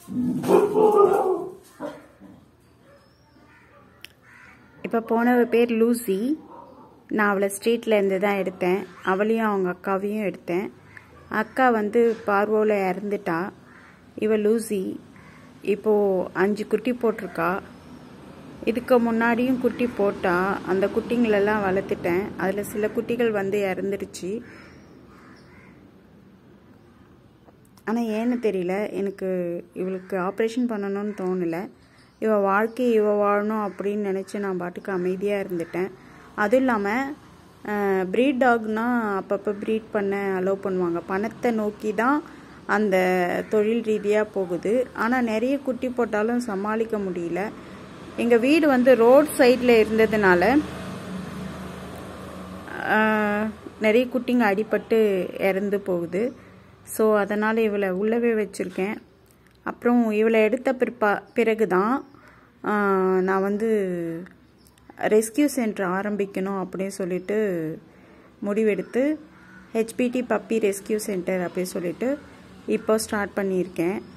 இப்போ போனவ பேர் லூசி நான் அவளை ஸ்ட்ரீட்டில் இருந்து தான் எடுத்தேன் அவளையும் அவங்க அக்காவையும் எடுத்தேன் அக்கா வந்து பார்வோவில் இறந்துட்டா இவ லூசி இப்போது அஞ்சு குட்டி போட்டிருக்கா இதுக்கு முன்னாடியும் குட்டி போட்டா அந்த குட்டிங்களெல்லாம் வளர்த்துட்டேன் அதில் சில குட்டிகள் வந்து இறந்துடுச்சு ஆனால் ஏன்னு தெரியல எனக்கு இவளுக்கு ஆப்ரேஷன் பண்ணணும்னு தோணலை இவ வாழ்க்கையை இவ வாழணும் அப்படின்னு நினச்சி நான் பாட்டுக்கு அமைதியாக இருந்துட்டேன் அதுவும் இல்லாமல் ப்ரீட் டாக்னா அப்பப்போ ப்ரீட் பண்ண அலோவ் பண்ணுவாங்க பணத்தை நோக்கி தான் அந்த தொழில் ரீதியாக போகுது ஆனால் நிறைய குட்டி போட்டாலும் சமாளிக்க முடியல எங்கள் வீடு வந்து ரோட் சைடில் இருந்ததுனால நிறைய குட்டிங்க அடிபட்டு இறந்து போகுது ஸோ அதனால் இவளை உள்ளவே வச்சுருக்கேன் அப்புறம் இவளை எடுத்த பிற்பா பிறகு தான் நான் வந்து ரெஸ்கியூ சென்டர் ஆரம்பிக்கணும் அப்படின்னு சொல்லிட்டு முடிவெடுத்து ஹெச்பிடி பப்பி ரெஸ்கியூ சென்டர் அப்படின்னு சொல்லிட்டு இப்போ ஸ்டார்ட் பண்ணியிருக்கேன்